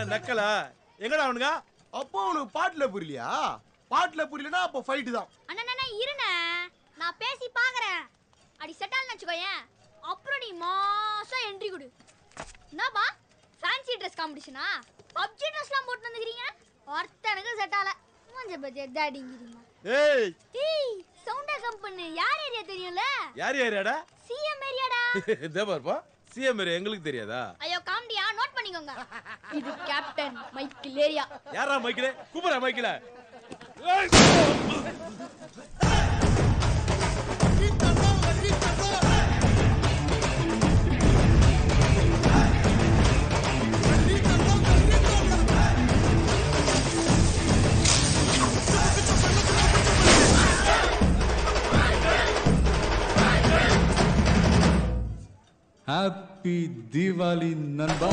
என்ன நக்கலா எங்கடா அவனுங்க அப்போ உனக்கு பாட்டுல புரியலையா பாட்டுல புரியலனா அப்போ ஃபைட் தான் அண்ணா இருண்ணே நான் பேசி பாக்குறேன் அடி செட்டால்னு வச்சுக்கோயேன் அப்புறம் நீ மாசம் என்ட்ரி கொடு என்னப்பா ஃபேன்சி ட்ரெஸ் காம்படிஷனா பப்ஜி ட்ரெஸ்லாம் போட்டு வந்துக்கிறீங்க ஒருத்தனுக்கு செட் ஆகல மஞ்ச பஜ்ஜி எதாடிங்கிறீங்க ஏய் ஏய் சவுண்டா கம்பெனி யார் ஏரியா தெரியும்ல யார் யாரியாடா சிஎம் ஏரியாடா இதே பாருப்பா சிஎம் எங்களுக்கு தெரியாதா ஐயோ காமெடியா நோட் பண்ணிக்கோங்க இது கேப்டன் மைக்கேல் ஏரியா யாரா மைக்கில கூப்பிடா மைக்கில ஹாப்பி தீபாவளி நண்பா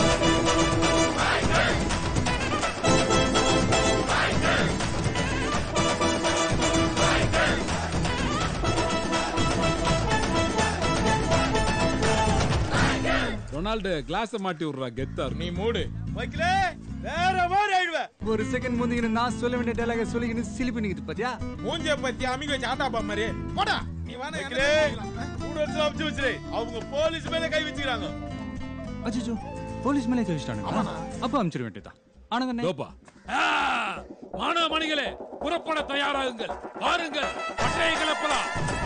ரொனால்டு கிளாஸ மாட்டி விடுறா கெத்தா நீ மூடு மைக்கில வேற மாதிரி ஆயிடுவேன் ஒரு செகண்ட் முந்திக்கின்னு நான் சொல்ல வேண்டிய டைலாக சொல்லிக்கின்னு சிலி பண்ணிக்கிட்டு பாத்தியா மூஞ்ச பத்தி அமிங்க வச்சு ஆட்டாப்பா மாதிரி போடா நீ வாடா மைக்கிலே கூட வச்சு அமுச்சு வச்சிரு அவங்க போலீஸ் மேல கை வச்சுக்கிறாங்க அச்சோ போலீஸ் மேலே கழிச்சிட்டானுங்க அப்ப அனுப்பிச்சிட வேண்டியதா ஆனங்க தோப்பா மாணவமணிகளே புறப்பட தயாராகுங்கள் வாருங்கள் பட்டய கிளப்பலாம்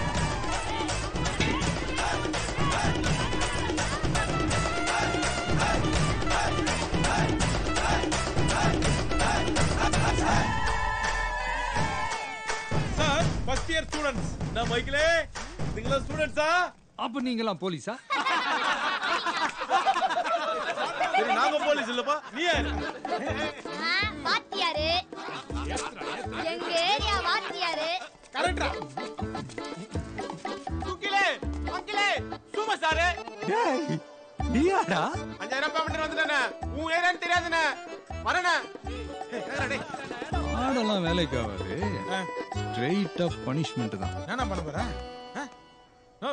சார் ஃபர்ஸ்ட் இயர் ஸ்டூடண்ட்ஸ் நான் மைக்கிலே நீங்களா ஸ்டூடண்ட்ஸா அப்ப நீங்களாம் போலீஸா சரி நாங்க போலீஸ் இல்லப்பா நீ யாரு ஆ, வாத்தியாரு எங்க ஏரியா வாத்தியாரு கரெக்டா குக்கிலே அங்கிலே சூப்பர் சாரே நீயாடா அஞ்சாயிரம் பேமெண்ட் வந்துட்டானே உன் ஏரியான்னு தெரியாதுண்ணே வரண்ணே ஆடெல்லாம் வேலைக்கு ஆகாது ஸ்ட்ரெயிட்டா பனிஷ்மெண்ட் தான் என்ன பண்ண போற ஆ? ஓ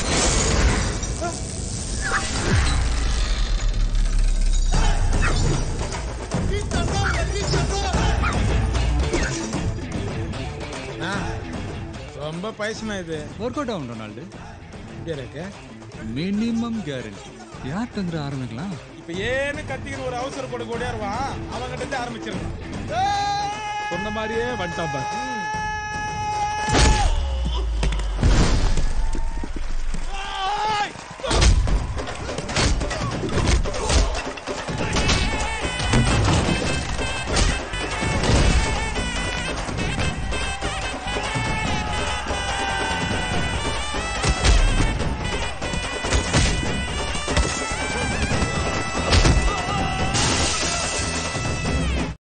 ஆ, ரொம்ப பைசனா இது ஒர்க் அவுட் ஆகும் ரொனால்டு இப்படி இருக்கு மினிமம் கேரண்டி யார் தந்துட ஆரம்பிக்கலாம் இப்ப ஏன்னு கத்திக்கிற ஒரு அவசர கொடுக்க ஓடியாருவா அவங்கிட்ட இருந்து ஆரம்பிச்சிருக்கான் சொன்ன மாதிரியே வந்துட்டான் பாரு